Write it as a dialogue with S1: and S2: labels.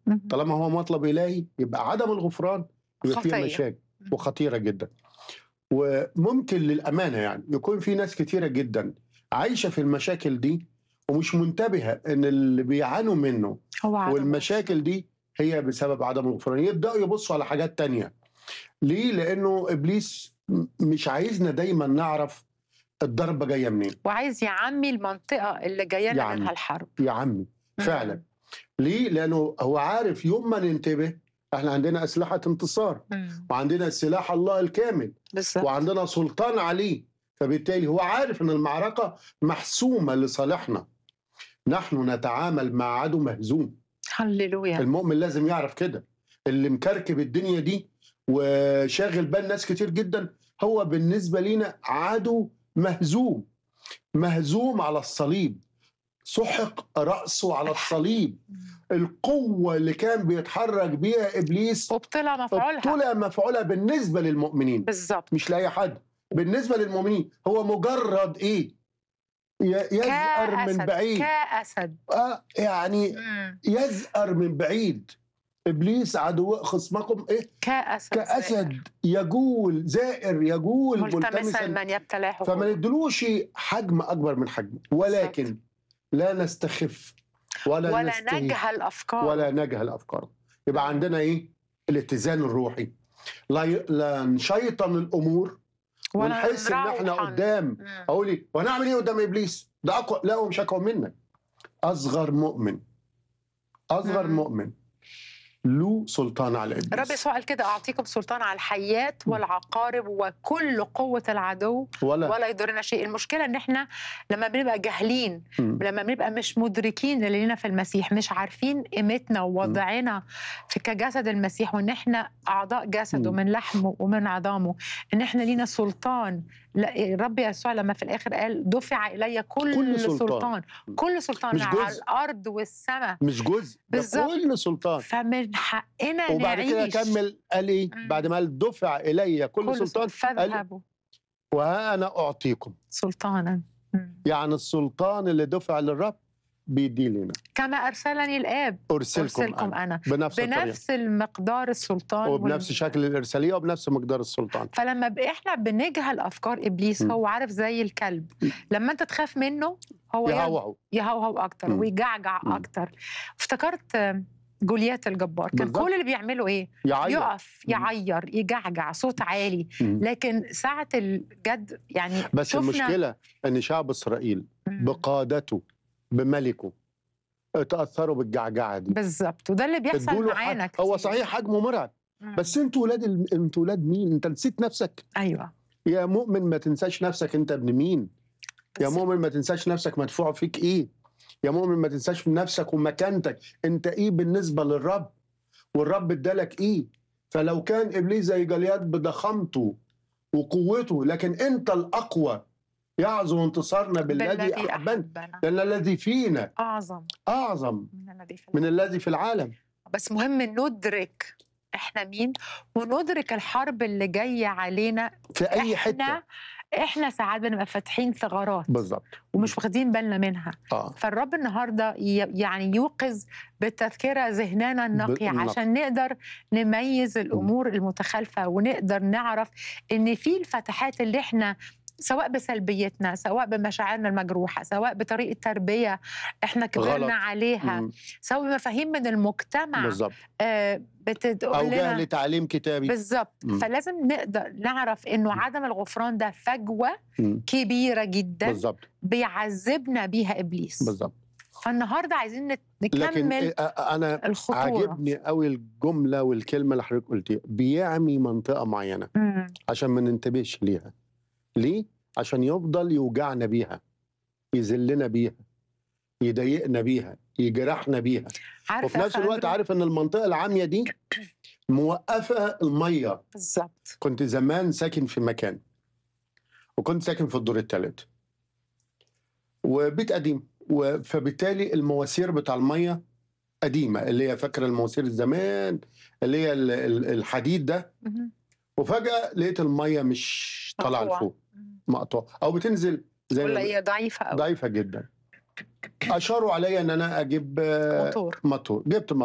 S1: مهم.
S2: طالما هو مطلب الهي يبقى عدم الغفران يبقى فيه
S1: خطية.
S2: مشاكل وخطيره جدا وممكن للامانه يعني يكون في ناس كتيره جدا عايشه في المشاكل دي ومش منتبهه ان اللي بيعانوا منه
S1: هو عدم
S2: والمشاكل دي هي بسبب عدم الغفران يبداوا يبصوا على حاجات تانية ليه لانه ابليس م- مش عايزنا دايما نعرف الضربه جايه منين
S1: وعايز يعمي المنطقة اللي جاية لنا
S2: يعمي.
S1: منها الحرب
S2: يا عمي فعلا ليه لانه هو عارف يوم ما ننتبه احنا عندنا اسلحه انتصار
S1: مم.
S2: وعندنا سلاح الله الكامل
S1: بالظبط
S2: وعندنا سلطان عليه فبالتالي هو عارف ان المعركه محسومه لصالحنا نحن نتعامل مع عدو مهزوم
S1: هللويا
S2: المؤمن لازم يعرف كده اللي مكركب الدنيا دي وشاغل بال ناس كتير جدا هو بالنسبه لينا عدو مهزوم مهزوم على الصليب سحق راسه على الصليب القوه اللي كان بيتحرك بيها ابليس
S1: وبطلع مفعولها
S2: طلع مفعولها بالنسبه للمؤمنين
S1: بالظبط
S2: مش لاي حد بالنسبه للمؤمنين هو مجرد ايه ي- يزأر من
S1: كأسد
S2: بعيد
S1: كأسد
S2: آه يعني
S1: مم.
S2: يزأر من بعيد ابليس عدو خصمكم ايه
S1: كأسد
S2: كاسد يجول زائر يجول
S1: ملتمسا
S2: ملتمسا
S1: من يبتلعه
S2: فما ندلوش حجم اكبر من حجمه ولكن لا نستخف ولا,
S1: ولا
S2: نستهين
S1: نجهل أفكار
S2: ولا نجهل افكاره يبقى عندنا ايه الاتزان الروحي لا ي... لا نشيطن الامور ونحس ان احنا
S1: نروحن.
S2: قدام
S1: مم.
S2: اقول ايه وهنعمل ايه قدام ابليس ده اقوى لا هو مش اقوى منك اصغر مؤمن اصغر
S1: مم.
S2: مؤمن له سلطان على ابليس
S1: رب يسوع قال كده أعطيكم سلطان على الحيات والعقارب وكل قوة العدو
S2: ولا,
S1: ولا يضرنا شيء المشكلة إن إحنا لما بنبقى جاهلين
S2: مم.
S1: لما بنبقى مش مدركين اللي لنا في المسيح مش عارفين قيمتنا ووضعنا في كجسد المسيح وان احنا اعضاء جسده
S2: مم.
S1: من لحمه ومن عظامه ان احنا لينا سلطان لا الرب يسوع لما في الاخر قال دفع الي كل,
S2: كل سلطان.
S1: سلطان كل سلطان
S2: مش
S1: على
S2: جزء.
S1: الارض والسماء
S2: مش جزء ده
S1: بالظبط.
S2: كل سلطان
S1: فمن حقنا
S2: وبعد كده
S1: نعيش
S2: كمل قال ايه
S1: مم.
S2: بعد ما قال دفع الي كل, سلطان قال
S1: فاذهبوا
S2: وها انا اعطيكم
S1: سلطانا مم.
S2: يعني السلطان اللي دفع للرب بيدي لنا
S1: كما ارسلني الاب
S2: ارسلكم,
S1: ارسلكم
S2: أنا.
S1: انا
S2: بنفس الطريقه
S1: بنفس المقدار السلطان
S2: وبنفس
S1: وال-
S2: شكل الارساليه وبنفس مقدار السلطان
S1: فلما ب- احنا بنجهل افكار ابليس
S2: م.
S1: هو عارف زي الكلب
S2: م.
S1: لما انت تخاف منه هو يهوهو
S2: يهوهو
S1: يهوهو اكتر
S2: م.
S1: ويجعجع
S2: م.
S1: اكتر افتكرت آه، جوليات الجبار كان
S2: بالظبط.
S1: كل اللي بيعمله ايه
S2: يعيط
S1: يقف
S2: م.
S1: يعير يجعجع صوت عالي
S2: م.
S1: لكن ساعه الجد يعني
S2: بس
S1: شفنا
S2: المشكله ان شعب اسرائيل
S1: م.
S2: بقادته بملكه تاثروا بالجعجعه دي
S1: بالظبط وده اللي بيحصل
S2: ادوا له
S1: معانا
S2: حق- هو
S1: كتير.
S2: صحيح حجمه مرعب
S1: م.
S2: بس انتوا ولاد الم... انتوا ولاد مين انت نسيت نفسك
S1: ايوه
S2: يا مؤمن ما تنساش نفسك انت ابن مين يا
S1: بالظبط.
S2: مؤمن ما تنساش نفسك مدفوع فيك ايه يا مؤمن ما تنساش نفسك ومكانتك انت ايه بالنسبه للرب والرب ادالك ايه فلو كان ابليس زي جليات بضخامته وقوته لكن انت الاقوى يعظم انتصارنا بالذي احبنا
S1: احبنا
S2: لان الذي فينا
S1: اعظم
S2: اعظم
S1: من الذي في
S2: من الذي في العالم
S1: بس مهم ندرك احنا مين وندرك الحرب اللي جايه علينا
S2: في اي
S1: احنا
S2: حته
S1: احنا ساعات بنبقى فاتحين ثغرات
S2: بالظبط
S1: ومش واخدين بالنا منها
S2: اه
S1: فالرب النهارده ي- يعني يوقظ بالتذكره ذهننا النقي
S2: بالنقي.
S1: عشان نقدر نميز الامور المتخالفه ونقدر نعرف ان في الفتحات اللي احنا سواء بسلبيتنا سواء بمشاعرنا المجروحه سواء بطريقه تربيه احنا
S2: غلط.
S1: كبرنا عليها
S2: مم.
S1: سواء بمفاهيم من المجتمع
S2: بالظبط
S1: آه بتقول
S2: او
S1: لنا
S2: جهل تعليم كتابي
S1: بالظبط
S2: مم.
S1: فلازم نقدر نعرف انه
S2: مم.
S1: عدم الغفران ده فجوه
S2: مم.
S1: كبيره جدا
S2: بالظبط
S1: بيعذبنا بيها ابليس
S2: بالظبط
S1: فالنهارده عايزين نت-
S2: لكن
S1: نكمل
S2: آه، آه، انا
S1: الخطوره
S2: عاجبني قوي الجمله والكلمه اللي حضرتك قلتيها بيعمي منطقه معينه
S1: مم.
S2: عشان ما ننتبهش ليها ليه عشان يفضل يوجعنا بيها يذلنا بيها يضايقنا بيها يجرحنا بيها
S1: عارفه
S2: وفي
S1: يا
S2: نفس الوقت
S1: خاندرو؟
S2: عارف ان المنطقه العاميه دي موقفه الميه
S1: بالظبط
S2: كنت زمان ساكن في مكان وكنت ساكن في الدور الثالث وبيت قديم و- فبالتالي المواسير بتاع الميه قديمه اللي هي فاكره المواسير الزمان اللي هي ال- ال- الحديد ده
S1: مهم.
S2: وفجاه لقيت الميه مش طالعه
S1: مقطوعة.
S2: لفوق
S1: مم.
S2: مقطوعه او بتنزل زي
S1: ولا
S2: ما-
S1: هي ضعيفه قوي
S2: ضعيفه جدا اشاروا عليا ان انا اجيب آه،
S1: موتور
S2: موتور جبت